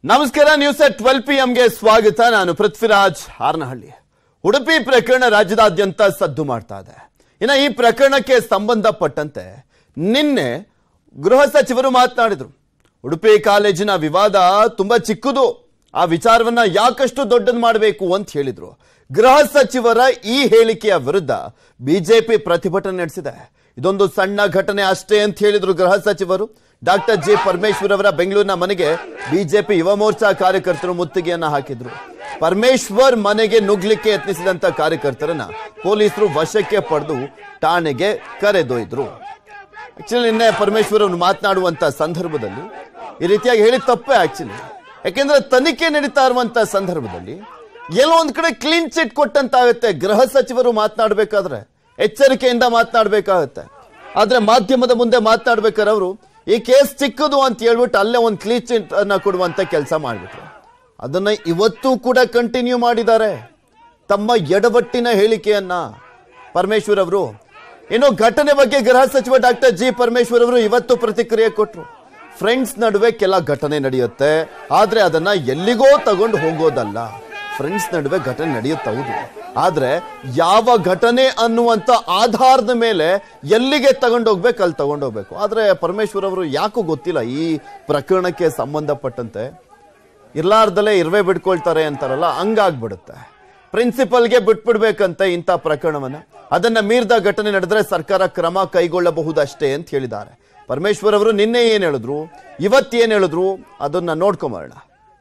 ನಮಸ್ಕಾರ news at twelve P ಎಂಗೆ ಸ್ವಾಗತ ನಾನು ಪೃಥ್ವಿರಾಜ್ ಹಾರನಹಳ್ಳಿ ಉಡುಪಿ ಪ್ರಕರಣ ರಾಜ್ಯದಾದ್ಯಂತ ಸದ್ದು ಮಾಡ್ತಾ ಇದೆ ಇನ್ನು ಈ ಪ್ರಕರಣಕ್ಕೆ ಸಂಬಂಧಪಟ್ಟಂತೆ ನಿನ್ನೆ ಗೃಹ ಸಚಿವರು ಮಾತನಾಡಿದ್ರು ಉಡುಪಿ ಕಾಲೇಜಿನ ವಿವಾದ ತುಂಬಾ ಚಿಕ್ಕದು ಆ ವಿಚಾರವನ್ನ ಯಾಕಷ್ಟು ದೊಡ್ಡದು ಮಾಡಬೇಕು ಅಂತ ಹೇಳಿದ್ರು ಗೃಹ ಸಚಿವರ ಈ ಹೇಳಿಕೆಯ ವಿರುದ್ಧ ಬಿಜೆಪಿ ಪ್ರತಿಭಟನೆ ನಡೆಸಿದೆ ಇದೊಂದು ಸಣ್ಣ ಘಟನೆ ಅಷ್ಟೇ ಅಂತ ಹೇಳಿದ್ರು ಗೃಹ ಸಚಿವರು ಡಾಕ್ಟರ್ ಜಿ ಪರಮೇಶ್ವರ್ ಅವರ ಬೆಂಗಳೂರಿನ ಮನೆಗೆ ಬಿಜೆಪಿ ಯುವ ಮೋರ್ಚಾ ಕಾರ್ಯಕರ್ತರು ಮುತ್ತಿಗೆಯನ್ನ ಹಾಕಿದ್ರು ಪರಮೇಶ್ವರ್ ಮನೆಗೆ ನುಗ್ಲಿಕ್ಕೆ ಯತ್ನಿಸಿದಂತ ಕಾರ್ಯಕರ್ತರನ್ನ ಪೊಲೀಸರು ವಶಕ್ಕೆ ಪಡೆದು ಠಾಣೆಗೆ ಕರೆದೊಯ್ದ್ರು ಆಕ್ಚುಲಿ ನಿನ್ನೆ ಪರಮೇಶ್ವರ್ ಅವರು ಮಾತನಾಡುವಂತ ಸಂದರ್ಭದಲ್ಲಿ ಈ ರೀತಿಯಾಗಿ ಹೇಳಿ ತಪ್ಪೇ ಆಕ್ಚುಲಿ ಯಾಕೆಂದ್ರೆ ತನಿಖೆ ನಡೀತಾ ಇರುವಂತ ಸಂದರ್ಭದಲ್ಲಿ ಎಲ್ಲೋ ಒಂದ್ ಕಡೆ ಕ್ಲೀನ್ ಚಿಟ್ ಕೊಟ್ಟಂತಾಗುತ್ತೆ ಗೃಹ ಸಚಿವರು ಮಾತನಾಡಬೇಕಾದ್ರೆ ಎಚ್ಚರಿಕೆಯಿಂದ ಮಾತನಾಡಬೇಕಾಗತ್ತೆ ಆದ್ರೆ ಮಾಧ್ಯಮದ ಮುಂದೆ ಮಾತನಾಡ್ಬೇಕಾದ್ರೆ ಅವರು ಈ ಕೇಸ್ ಚಿಕ್ಕದು ಅಂತ ಹೇಳ್ಬಿಟ್ಟು ಅಲ್ಲೇ ಒಂದು ಕ್ಲೀನ್ ಚಿಟ್ ಅನ್ನ ಕೊಡುವಂತ ಕೆಲಸ ಮಾಡ್ಬಿಟ್ರು ಅದನ್ನ ಇವತ್ತು ಕೂಡ ಕಂಟಿನ್ಯೂ ಮಾಡಿದ್ದಾರೆ ತಮ್ಮ ಎಡವಟ್ಟಿನ ಹೇಳಿಕೆಯನ್ನ ಪರಮೇಶ್ವರ್ ಅವರು ಇನ್ನು ಘಟನೆ ಬಗ್ಗೆ ಗೃಹ ಸಚಿವ ಡಾಕ್ಟರ್ ಜಿ ಪರಮೇಶ್ವರ್ ಅವರು ಇವತ್ತು ಪ್ರತಿಕ್ರಿಯೆ ಕೊಟ್ಟರು ಫ್ರೆಂಡ್ಸ್ ನಡುವೆ ಕೆಲ ಘಟನೆ ನಡೆಯುತ್ತೆ ಆದ್ರೆ ಅದನ್ನ ಎಲ್ಲಿಗೋ ತಗೊಂಡು ಹೋಗೋದಲ್ಲ ಫ್ರೆಂಡ್ಸ್ ನಡುವೆ ಘಟನೆ ನಡೆಯುತ್ತೆ ಹೌದು ಆದ್ರೆ ಯಾವ ಘಟನೆ ಅನ್ನುವಂತ ಆಧಾರದ ಮೇಲೆ ಎಲ್ಲಿಗೆ ತಗೊಂಡು ಹೋಗ್ಬೇಕು ಅಲ್ಲಿ ತಗೊಂಡು ಹೋಗ್ಬೇಕು ಆದ್ರೆ ಪರಮೇಶ್ವರ್ ಅವರು ಯಾಕೂ ಗೊತ್ತಿಲ್ಲ ಈ ಪ್ರಕರಣಕ್ಕೆ ಸಂಬಂಧಪಟ್ಟಂತೆ ಇರ್ಲಾರ್ದಲ್ಲೇ ಇರ್ವೇ ಬಿಡ್ಕೊಳ್ತಾರೆ ಅಂತಾರಲ್ಲ ಹಂಗಾಗ್ಬಿಡುತ್ತೆ ಪ್ರಿನ್ಸಿಪಲ್ಗೆ ಬಿಟ್ಬಿಡ್ಬೇಕಂತೆ ಇಂಥ ಪ್ರಕರಣವನ್ನ ಅದನ್ನ ಮೀರಿದ ಘಟನೆ ನಡೆದ್ರೆ ಸರ್ಕಾರ ಕ್ರಮ ಕೈಗೊಳ್ಳಬಹುದಷ್ಟೇ ಅಂತ ಹೇಳಿದ್ದಾರೆ ಪರಮೇಶ್ವರ್ ಅವರು ನಿನ್ನೆ ಏನ್ ಹೇಳಿದ್ರು ಇವತ್ತೇನ್ ಹೇಳಿದ್ರು ಅದನ್ನ ನೋಡ್ಕೊಂಬರೋಣ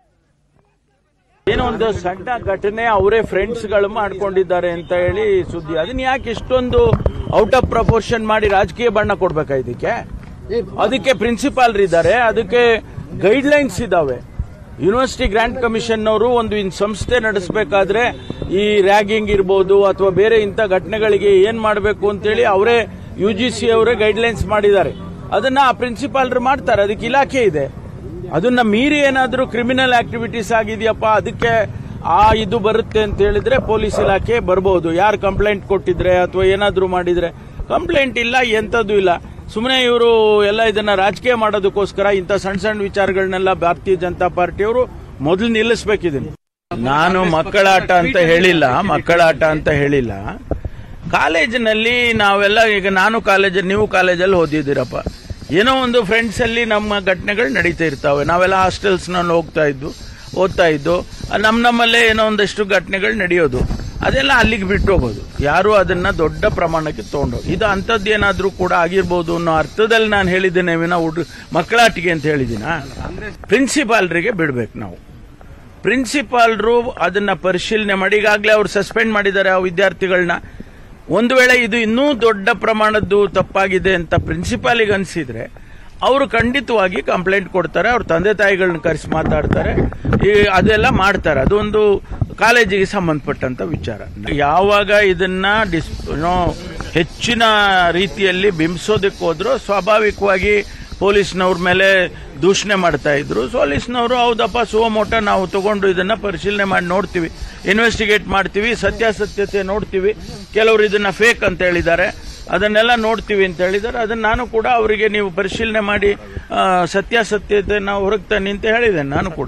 ಏನೋ ಒಂದು ಸಣ್ಣ ಘಟನೆ ಅವರೇ ಫ್ರೆಂಡ್ಸ್ ಗಳು ಮಾಡ್ಕೊಂಡಿದ್ದಾರೆ ಅಂತ ಹೇಳಿ ಸುದ್ದಿ ಅದನ್ನ ಯಾಕೆ ಇಷ್ಟೊಂದು ಔಟ್ ಆಫ್ ಪ್ರಪೋರ್ಷನ್ ಮಾಡಿ ರಾಜಕೀಯ ಬಣ್ಣ ಕೊಡ್ಬೇಕಾ ಇದಕ್ಕೆ ಅದಕ್ಕೆ ಪ್ರಿನ್ಸಿಪಾಲ್ ಇದ್ದಾರೆ ಅದಕ್ಕೆ ಗೈಡ್ ಲೈನ್ಸ್ ಇದಾವೆ ಯೂನಿವರ್ಸಿಟಿ ಗ್ರಾಂಟ್ ಕಮಿಷನ್ ಅವರು ಒಂದು ಇನ್ ಸಂಸ್ಥೆ ನಡೆಸಬೇಕಾದ್ರೆ ಈ ರ್ಯಾಗಿಂಗ್ ಇರ್ಬೋದು ಅಥವಾ ಬೇರೆ ಇಂಥ ಘಟನೆಗಳಿಗೆ ಏನ್ ಮಾಡಬೇಕು ಅಂತೇಳಿ ಅವರೇ ಯು ಜಿ ಸಿ ಅವರೇ ಗೈಡ್ ಲೈನ್ಸ್ ಮಾಡಿದ್ದಾರೆ ಅದನ್ನ ಆ ಪ್ರಿನ್ಸಿಪಾಲ್ರು ಮಾಡ್ತಾರೆ ಅದಕ್ಕೆ ಇಲಾಖೆ ಇದೆ ಅದನ್ನ ಮೀರಿ ಏನಾದ್ರೂ ಕ್ರಿಮಿನಲ್ ಆಕ್ಟಿವಿಟೀಸ್ ಆಗಿದೆಯಪ್ಪ ಅದಕ್ಕೆ ಆ ಇದು ಬರುತ್ತೆ ಅಂತ ಹೇಳಿದ್ರೆ ಪೊಲೀಸ್ ಇಲಾಖೆ ಬರ್ಬೋದು ಯಾರು ಕಂಪ್ಲೇಂಟ್ ಕೊಟ್ಟಿದ್ರೆ ಅಥವಾ ಏನಾದ್ರೂ ಮಾಡಿದ್ರೆ ಕಂಪ್ಲೇಂಟ್ ಇಲ್ಲ ಎಂತದ್ದು ಇಲ್ಲ ಸುಮ್ಮನೆ ಇವರು ಎಲ್ಲ ಇದನ್ನ ರಾಜಕೀಯ ಮಾಡೋದಕ್ಕೋಸ್ಕರ ಇಂಥ ಸಣ್ಣ ಸಣ್ಣ ವಿಚಾರಗಳನ್ನೆಲ್ಲ ಭಾರತೀಯ ಜನತಾ ಪಾರ್ಟಿಯವರು ಮೊದಲು ನಿಲ್ಲಿಸ್ಬೇಕಿದ್ದೀನಿ ನಾನು ಮಕ್ಕಳಾಟ ಅಂತ ಹೇಳಿಲ್ಲ ಮಕ್ಕಳಾಟ ಅಂತ ಹೇಳಿಲ್ಲ ಕಾಲೇಜಿನಲ್ಲಿ ನಾವೆಲ್ಲ ಈಗ ನಾನು ಕಾಲೇಜಲ್ಲಿ ನೀವು ಕಾಲೇಜಲ್ಲಿ ಓದಿದ್ದೀರಪ್ಪ ಏನೋ ಒಂದು ಫ್ರೆಂಡ್ಸ್ ಅಲ್ಲಿ ನಮ್ಮ ಘಟನೆಗಳು ನಡೀತಾ ಇರ್ತಾವೆ ನಾವೆಲ್ಲ ಹಾಸ್ಟೆಲ್ಸ್ ನಲ್ಲಿ ಹೋಗ್ತಾ ಇದ್ದು ಓದ್ತಾ ಇದ್ದು ನಮ್ಮ ನಮ್ಮಲ್ಲೇ ಏನೋ ಒಂದಷ್ಟು ಘಟನೆಗಳು ನಡೆಯೋದು ಅದೆಲ್ಲ ಅಲ್ಲಿಗೆ ಬಿಟ್ಟು ಹೋಗೋದು ಯಾರು ಅದನ್ನ ದೊಡ್ಡ ಪ್ರಮಾಣಕ್ಕೆ ತಗೊಂಡು ಇದು ಅಂಥದ್ದು ಏನಾದ್ರೂ ಕೂಡ ಆಗಿರ್ಬೋದು ಅನ್ನೋ ಅರ್ಥದಲ್ಲಿ ನಾನು ಹೇಳಿದ್ದೇನೆ ವಿನ ಹುಡುಗ ಮಕ್ಕಳಾಟಿಗೆ ಅಂತ ಹೇಳಿದಿನ ಪ್ರಿನ್ಸಿಪಾಲ್ರಿಗೆ ಬಿಡ್ಬೇಕು ನಾವು ಪ್ರಿನ್ಸಿಪಾಲ್ರು ಅದನ್ನ ಪರಿಶೀಲನೆ ಮಾಡಿ ಈಗಾಗಲೇ ಅವ್ರು ಸಸ್ಪೆಂಡ್ ಮಾಡಿದ್ದಾರೆ ಆ ವಿದ್ಯಾರ್ಥಿಗಳನ್ನ ಒಂದು ವೇಳೆ ಇದು ಇನ್ನೂ ದೊಡ್ಡ ಪ್ರಮಾಣದ್ದು ತಪ್ಪಾಗಿದೆ ಅಂತ ಪ್ರಿನ್ಸಿಪಾಲಿಗೆ ಅನಿಸಿದ್ರೆ ಅವರು ಖಂಡಿತವಾಗಿ ಕಂಪ್ಲೇಂಟ್ ಕೊಡ್ತಾರೆ ಅವ್ರ ತಂದೆ ತಾಯಿಗಳನ್ನ ಕರೆಸಿ ಮಾತಾಡ್ತಾರೆ ಈ ಅದೆಲ್ಲ ಮಾಡ್ತಾರೆ ಅದೊಂದು ಕಾಲೇಜಿಗೆ ಸಂಬಂಧಪಟ್ಟಂತ ವಿಚಾರ ಯಾವಾಗ ಇದನ್ನ ಡಿಸ್ ಏನೋ ಹೆಚ್ಚಿನ ರೀತಿಯಲ್ಲಿ ಬಿಂಬಿಸೋದಕ್ಕೆ ಹೋದ್ರು ಸ್ವಾಭಾವಿಕವಾಗಿ ಪೊಲೀಸ್ನವ್ರ ಮೇಲೆ ದೂಷಣೆ ಮಾಡ್ತಾ ಇದ್ರು ಪೊಲೀಸ್ನವರು ಹೌದಪ್ಪ ಸುವಮೋಟ ನಾವು ತಗೊಂಡು ಇದನ್ನ ಪರಿಶೀಲನೆ ಮಾಡಿ ನೋಡ್ತೀವಿ ಇನ್ವೆಸ್ಟಿಗೇಟ್ ಮಾಡ್ತೀವಿ ಸತ್ಯಾಸತ್ಯತೆ ನೋಡ್ತೀವಿ ಕೆಲವರು ಇದನ್ನ ಫೇಕ್ ಅಂತ ಹೇಳಿದ್ದಾರೆ ಅದನ್ನೆಲ್ಲ ನೋಡ್ತೀವಿ ಅಂತ ಹೇಳಿದ್ದಾರೆ ಅದನ್ನ ನಾನು ಕೂಡ ಅವರಿಗೆ ನೀವು ಪರಿಶೀಲನೆ ಮಾಡಿ ಆ, ಸತ್ಯಾಸತ್ಯತೆ ನಾವು ಹೊರಗೆ ತನ್ನಿ ಅಂತ ಹೇಳಿದ್ದೇನೆ ನಾನು ಕೂಡ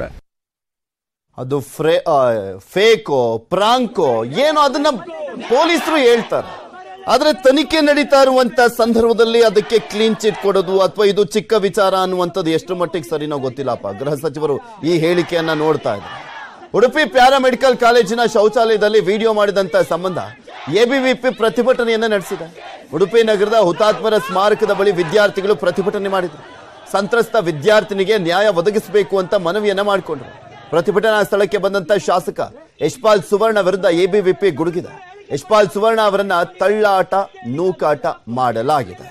ಅದು ಫ್ರೇ ಫೇಕೋ ಪ್ರಾಂಕೋ ಏನೋ ಅದನ್ನ ಪೊಲೀಸರು ಹೇಳ್ತಾರೆ ಆದ್ರೆ ತನಿಖೆ ನಡೀತಾ ಇರುವಂತ ಸಂದರ್ಭದಲ್ಲಿ ಅದಕ್ಕೆ ಕ್ಲೀನ್ ಚಿಟ್ ಕೊಡೋದು ಅಥವಾ ಇದು ಚಿಕ್ಕ ವಿಚಾರ ಅನ್ನುವಂಥದ್ದು ಎಷ್ಟು ಮಟ್ಟಿಗೆ ಸರಿನೋ ಗೊತ್ತಿಲ್ಲಪ್ಪ ಗೃಹ ಸಚಿವರು ಈ ಹೇಳಿಕೆಯನ್ನ ನೋಡ್ತಾ ಇದ್ದಾರೆ ಉಡುಪಿ ಪ್ಯಾರಾಮೆಡಿಕಲ್ ಕಾಲೇಜಿನ ಶೌಚಾಲಯದಲ್ಲಿ ವಿಡಿಯೋ ಮಾಡಿದಂತ ಸಂಬಂಧ ಎಬಿವಿಪಿ ಪ್ರತಿಭಟನೆಯನ್ನ ನಡೆಸಿದೆ ಉಡುಪಿ ನಗರದ ಹುತಾತ್ಮರ ಸ್ಮಾರಕದ ಬಳಿ ವಿದ್ಯಾರ್ಥಿಗಳು ಪ್ರತಿಭಟನೆ ಮಾಡಿದರು ಸಂತ್ರಸ್ತ ವಿದ್ಯಾರ್ಥಿನಿಗೆ ನ್ಯಾಯ ಒದಗಿಸಬೇಕು ಅಂತ ಮನವಿಯನ್ನ ಮಾಡಿಕೊಂಡ್ರು ಪ್ರತಿಭಟನಾ ಸ್ಥಳಕ್ಕೆ ಬಂದಂತ ಶಾಸಕ ಯಶ್ಪಾಲ್ ಸುವರ್ಣ ವಿರುದ್ಧ ಎಬಿವಿಪಿ ಗುಡುಗಿದೆ ಯಶ್ಪಾಲ್ ಸುವರ್ಣ ಅವರನ್ನ ತಳ್ಳಾಟ ನೂಕಾಟ ಮಾಡಲಾಗಿದೆ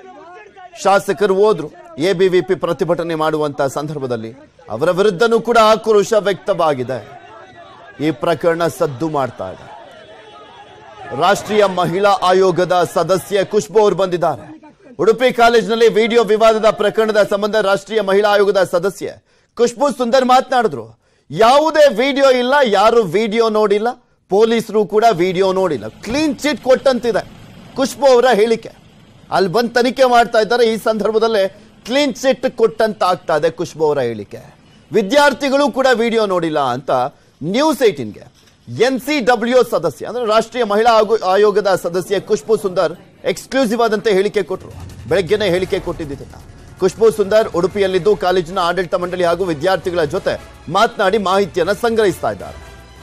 ಶಾಸಕರು ಹೋದ್ರು ಎಬಿವಿಪಿ ಪ್ರತಿಭಟನೆ ಮಾಡುವಂತ ಸಂದರ್ಭದಲ್ಲಿ ಅವರ ವಿರುದ್ಧನೂ ಕೂಡ ಆಕ್ರೋಶ ವ್ಯಕ್ತವಾಗಿದೆ ಈ ಪ್ರಕರಣ ಸದ್ದು ಮಾಡ್ತಾ ಇದೆ ರಾಷ್ಟ್ರೀಯ ಮಹಿಳಾ ಆಯೋಗದ ಸದಸ್ಯೆ ಖುಷ್ಬು ಅವರು ಬಂದಿದ್ದಾರೆ ಉಡುಪಿ ಕಾಲೇಜಿನಲ್ಲಿ ವಿಡಿಯೋ ವಿವಾದದ ಪ್ರಕರಣದ ಸಂಬಂಧ ರಾಷ್ಟ್ರೀಯ ಮಹಿಳಾ ಆಯೋಗದ ಸದಸ್ಯೆ ಖುಷ್ಬು ಸುಂದರ್ ಮಾತನಾಡಿದ್ರು ಯಾವುದೇ ವಿಡಿಯೋ ಇಲ್ಲ ಯಾರು ವಿಡಿಯೋ ನೋಡಿಲ್ಲ ಪೊಲೀಸರು ಕೂಡ ವಿಡಿಯೋ ನೋಡಿಲ್ಲ ಕ್ಲೀನ್ ಚಿಟ್ ಕೊಟ್ಟಂತಿದೆ ಖುಷ್ಬು ಅವರ ಹೇಳಿಕೆ ಅಲ್ಲಿ ಬಂದು ತನಿಖೆ ಮಾಡ್ತಾ ಇದ್ದಾರೆ ಈ ಸಂದರ್ಭದಲ್ಲೇ ಕ್ಲೀನ್ ಚಿಟ್ ಕೊಟ್ಟಂತ ಆಗ್ತಾ ಇದೆ ಖುಷ್ಬು ಅವರ ಹೇಳಿಕೆ ವಿದ್ಯಾರ್ಥಿಗಳು ಕೂಡ ವಿಡಿಯೋ ನೋಡಿಲ್ಲ ಅಂತ ನ್ಯೂಸ್ ಏಟೀನ್ಗೆ ಎನ್ ಸಿ ಡಬ್ಲ್ಯೂ ಸದಸ್ಯ ಅಂದ್ರೆ ರಾಷ್ಟ್ರೀಯ ಮಹಿಳಾ ಆಗೋ- ಆಯೋಗದ ಸದಸ್ಯೆ ಖುಷ್ಬು ಸುಂದರ್ ಎಕ್ಸ್ಕ್ಲೂಸಿವ್ ಆದಂತೆ ಹೇಳಿಕೆ ಕೊಟ್ಟರು ಬೆಳಗ್ಗೆನೆ ಹೇಳಿಕೆ ಕೊಟ್ಟಿದ್ದನ್ನ ಖುಷ್ಬು ಸುಂದರ್ ಉಡುಪಿಯಲ್ಲಿದ್ದು ಕಾಲೇಜಿನ ಆಡಳಿತ ಮಂಡಳಿ ಹಾಗೂ ವಿದ್ಯಾರ್ಥಿಗಳ ಜೊತೆ ಮಾತನಾಡಿ ಮಾಹಿತಿಯನ್ನ ಸಂಗ್ರಹಿಸ್ತಾ ಇದ್ದಾರೆ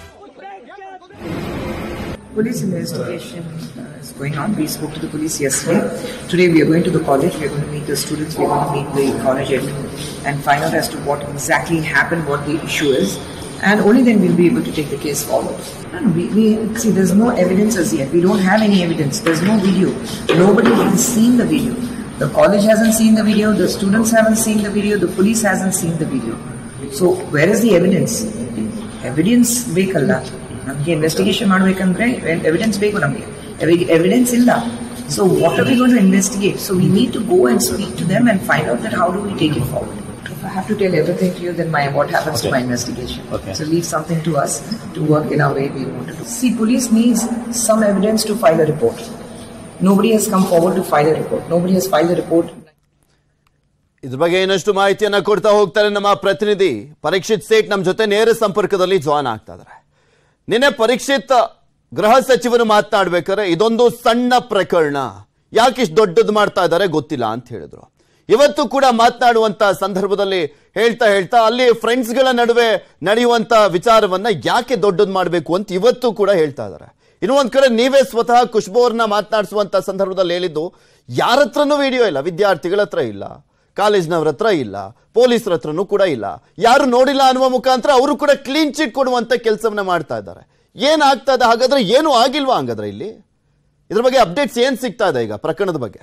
Police investigation uh, is going on. We spoke to the police yesterday. Today we are going to the college. We are going to meet the students. We are going to meet the college admin and find out as to what exactly happened, what the issue is. And only then we'll be able to take the case forward. And we, we see there's no evidence as yet. We don't have any evidence. There's no video. Nobody has seen the video. The college hasn't seen the video. The students haven't seen the video. The police hasn't seen the video. So where is the evidence? Evidence ಬೇಕಲ್ಲ ನಮಗೆ investigation ಮಾಡಬೇಕಂದ್ರೆ evidence ಬೇಕು ನಮಗೆ evidence ಇಲ್ಲ so what are we going to investigate so we need to go and speak to them and find out that how do we take it forward If I have to tell everything to you, then my what happens to my investigation? Okay. So leave something to us to work in our way we want to do. See, police needs some evidence to file a report. Nobody has come forward to file a report. Nobody has filed a report. ಇದ್ರ ಬಗ್ಗೆ ಇನ್ನಷ್ಟು ಮಾಹಿತಿಯನ್ನ ಕೊಡ್ತಾ ಹೋಗ್ತಾರೆ ನಮ್ಮ ಪ್ರತಿನಿಧಿ ಪರೀಕ್ಷಿತ್ ಸೇಠ್ ನಮ್ಮ ಜೊತೆ ನೇರ ಸಂಪರ್ಕದಲ್ಲಿ ಜಾಯ್ನ್ ಆಗ್ತಾ ಇದಾರೆ ನಿನ್ನೆ ಪರೀಕ್ಷಿತ್ ಗೃಹ ಸಚಿವರು ಮಾತನಾಡ್ಬೇಕಾದ್ರೆ ಇದೊಂದು ಸಣ್ಣ ಪ್ರಕರಣ ಯಾಕಿಷ್ಟು ದೊಡ್ಡದು ಮಾಡ್ತಾ ಇದ್ದಾರೆ ಗೊತ್ತಿಲ್ಲ ಅಂತ ಹೇಳಿದ್ರು ಇವತ್ತು ಕೂಡ ಮಾತನಾಡುವಂತ ಸಂದರ್ಭದಲ್ಲಿ ಹೇಳ್ತಾ ಹೇಳ್ತಾ ಅಲ್ಲಿ ಫ್ರೆಂಡ್ಸ್ಗಳ ನಡುವೆ ನಡೆಯುವಂತ ವಿಚಾರವನ್ನ ಯಾಕೆ ದೊಡ್ಡದು ಮಾಡಬೇಕು ಅಂತ ಇವತ್ತು ಕೂಡ ಹೇಳ್ತಾ ಇದ್ದಾರೆ ಇನ್ನು ಒಂದ್ ಕಡೆ ನೀವೇ ಸ್ವತಃ ಖುಷ್ಬು ಅವ್ರನ್ನ ಮಾತನಾಡಿಸುವಂತ ಸಂದರ್ಭದಲ್ಲಿ ಹೇಳಿದ್ದು ಯಾರ ಹತ್ರನೂ ವಿಡಿಯೋ ಇಲ್ಲ ವಿದ್ಯಾರ್ಥಿಗಳ ಹತ್ರ ಇಲ್ಲ ಕಾಲೇಜ್ನವ್ರ ಹತ್ರ ಇಲ್ಲ ಪೊಲೀಸರ ಹತ್ರನೂ ಕೂಡ ಇಲ್ಲ ಯಾರು ನೋಡಿಲ್ಲ ಅನ್ನುವ ಮುಖಾಂತರ ಅವರು ಕೂಡ ಕ್ಲೀನ್ ಚಿಟ್ ಕೊಡುವಂತ ಕೆಲಸವನ್ನ ಮಾಡ್ತಾ ಇದ್ದಾರೆ ಏನಾಗ್ತಾ ಇದೆ ಹಾಗಾದ್ರೆ ಏನು ಆಗಿಲ್ವಾ ಹಂಗಾದ್ರೆ ಇಲ್ಲಿ ಇದ್ರ ಬಗ್ಗೆ ಅಪ್ಡೇಟ್ಸ್ ಏನ್ ಸಿಗ್ತಾ ಇದೆ ಈಗ ಪ್ರಕರಣದ ಬಗ್ಗೆ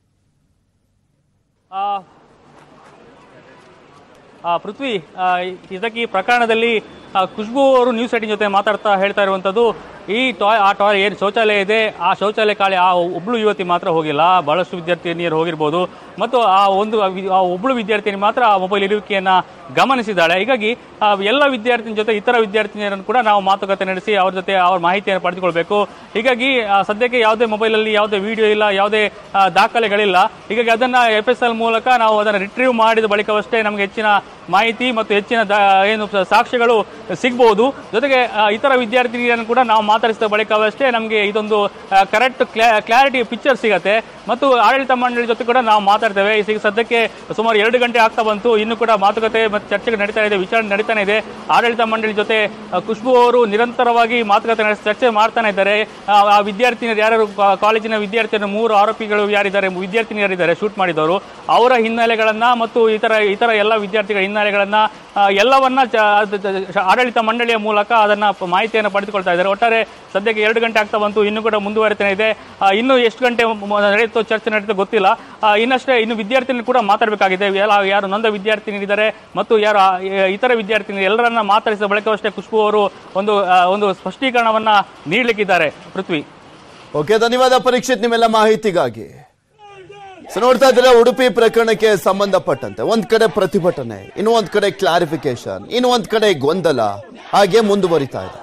ಆ, ಆ, ಪೃಥ್ವಿ ಆ, ಇದಕ್ಕೆ ಈ ಪ್ರಕರಣದಲ್ಲಿ ಆ, ಖುಷ್ಬು ಅವರು ನ್ಯೂಸ್ ಏಟಿನ್ ಜೊತೆ ಮಾತಾಡ್ತಾ ಹೇಳ್ತಾ ಇರುವಂಥದ್ದು ಈ ಟಾಯ್ ಆ ಟಾಯ್ ಏನು ಶೌಚಾಲಯ ಇದೆ ಆ ಶೌಚಾಲಯ ಖಾಲಿ ಆ ಒಬ್ಳು ಯುವತಿ ಮಾತ್ರ ಹೋಗಿಲ್ಲ ಬಹಳಷ್ಟು ವಿದ್ಯಾರ್ಥಿನಿಯರು ಹೋಗಿರ್ಬೋದು ಮತ್ತು ಆ ಒಂದು ಆ ವಿ- ಆ ಒಬ್ಳು ವಿದ್ಯಾರ್ಥಿನಿ ಮಾತ್ರ ಆ ಮೊಬೈಲ್ ಇರುವಿಕೆಯನ್ನ ಗಮನಿಸಿದ್ದಾಳೆ ಹೀಗಾಗಿ ಆ ಎಲ್ಲ ವಿದ್ಯಾರ್ಥಿನಿ ಜೊತೆ ಇತರ ವಿದ್ಯಾರ್ಥಿನಿಯರನ್ನು ಕೂಡ ನಾವು ಮಾತುಕತೆ ನಡೆಸಿ ಅವ್ರ ಜೊತೆ ಅವ್ರ ಮಾಹಿತಿಯನ್ನು ಪಡೆದುಕೊಳ್ಬೇಕು ಹೀಗಾಗಿ ಆ, ಸದ್ಯಕ್ಕೆ ಯಾವುದೇ ಮೊಬೈಲಲ್ಲಿ ಯಾವುದೇ ವಿಡಿಯೋ ಇಲ್ಲ ಯಾವುದೇ ಆ, ದಾಖಲೆಗಳಿಲ್ಲ ಹೀಗಾಗಿ ಅದನ್ನ ಎಫ್ ಎಸ್ ಎಲ್ ಮೂಲಕ ನಾವು ಅದನ್ನು ರಿಟ್ರೀವ್ ಮಾಡಿದ ಬಳಿಕವಷ್ಟೇ ನಮಗೆ ಹೆಚ್ಚಿನ ಮಾಹಿತಿ ಮತ್ತು ಹೆಚ್ಚಿನ ದಾ- ಏನು ಸ- ಸಾಕ್ಷ್ಯಗಳು ಸಿಗಬಹುದು ಜೊತೆಗೆ ಆ, ಇತರ ವಿದ್ಯಾರ್ಥಿನಿಯರನ್ನು ಕೂಡ ನಾವು ಮಾತಾಡಿಸಿದ ಬಳಿಕವಷ್ಟೇ ನಮಗೆ ಇದೊಂದು ಕರೆಕ್ಟ್ ಕ್ಲಾರಿಟಿ ಪಿಕ್ಚರ್ ಸಿಗತ್ತೆ ಮತ್ತು ಆಡಳಿತ ಮಂಡಳಿ ಜೊತೆ ಕೂಡ ನಾವು ಮಾತಾಡ್ತೇವೆ ಈಗ ಸದ್ಯಕ್ಕೆ ಸುಮಾರು ಎರಡು ಗಂಟೆ ಆಗ್ತಾ ಬಂತು ಇನ್ನು ಕೂಡ ಮಾತುಕತೆ ಮತ್ತು ಚರ್ಚೆಗಳು ನಡೀತಾ ಇದೆ ವಿಚಾರಣೆ ನಡೀತಾನೆ ಇದೆ ಆಡಳಿತ ಮಂಡಳಿ ಜೊತೆ ಆ, ಖುಷ್ಬು ಅವರು ನಿರಂತರವಾಗಿ ಮಾತುಕತೆ ನಡೆಸಿ ಚರ್ಚೆ ಮಾಡ್ತಾನೆ ಇದ್ದಾರೆ ಆ, ಆ ವಿದ್ಯಾರ್ಥಿನಿಯರು ಯಾರು ಕಾ- ಕಾಲೇಜಿನ ವಿದ್ಯಾರ್ಥಿಯರು ಮೂರು ಆರೋಪಿಗಳು ಯಾರಿದ್ದಾರೆ ವಿದ್ಯಾರ್ಥಿನಿಯರಿದ್ದಾರೆ ಶೂಟ್ ಮಾಡಿದವರು ಅವರ ಹಿನ್ನೆಲೆಗಳನ್ನ ಮತ್ತು ಇತರ ಇತರ ಎಲ್ಲ ವಿದ್ಯಾರ್ಥಿಗಳ ಹಿನ್ನೆಲೆಗಳನ್ನ ಆ, ಎಲ್ಲವನ್ನ ಚ- ಅದು ಚ- ಆಡಳಿತ ಮಂಡಳಿಯ ಮೂಲಕ ಅದನ್ನ ಪ- ಮಾಹಿತಿಯನ್ನು ಪಡೆದುಕೊಳ್ತಾ ಇದ್ದಾರೆ ಒಟ್ಟಾರೆ ಸದ್ಯಕ್ಕೆ ಎರಡು ಗಂಟೆ ಆಗ್ತಾ ಬಂತು ಇನ್ನು ಕೂಡ ಮುಂದುವರಿತಾನೆ ಇದೆ ಆ, ಇನ್ನು ಎಷ್ಟು ಗಂಟೆ ಮ- ನಡೆಯುತ್ತೋ ಚರ್ಚೆ ನಡೆಯುತ್ತೋ ಗೊತ್ತಿಲ್ಲ ಆ, ಇನ್ನಷ್ಟೇ ಇನ್ನು ವಿದ್ಯಾರ್ಥಿನಿ ಕೂಡ ಮಾತಾಡಬೇಕಾಗಿದೆ ಎಲ್ಲ ಯಾರು ನೊಂದ ವಿದ್ಯಾರ್ಥಿನಿದ್ದಾರೆ ಮತ್ತು ಯಾರು ಆ, ಇತರ ವಿದ್ಯಾರ್ಥಿನಿ ಎಲ್ಲರನ್ನ ಮಾತಾಡಿಸಿದ ಬಳಿಕವಷ್ಟೇ ಖುಷ್ಬು ಅವರು ಒಂದು ಆ, ಒಂದು ಸ್ಪಷ್ಟೀಕರಣವನ್ನ ನೀಡಲಿಕ್ಕಿದ್ದಾರೆ ಪೃಥ್ವಿ ಓಕೆ ಧನ್ಯವಾದ ಪರೀಕ್ಷಿತ್ ನಿಮ್ಮೆಲ್ಲ ಮಾಹಿತಿಗಾಗಿ ಸೊ ನೋಡ್ತಾ ಇದ್ರೆ ಉಡುಪಿ ಪ್ರಕರಣಕ್ಕೆ ಸಂಬಂಧಪಟ್ಟಂತೆ ಒಂದ್ ಕಡೆ ಪ್ರತಿಭಟನೆ ಇನ್ನು ಒಂದ್ ಕಡೆ ಕ್ಲಾರಿಫಿಕೇಶನ್ ಇನ್ನು ಒಂದ್ ಕಡೆ ಗೊಂದಲ ಹಾಗೆ ಮುಂದುವರಿತಾ ಇದೆ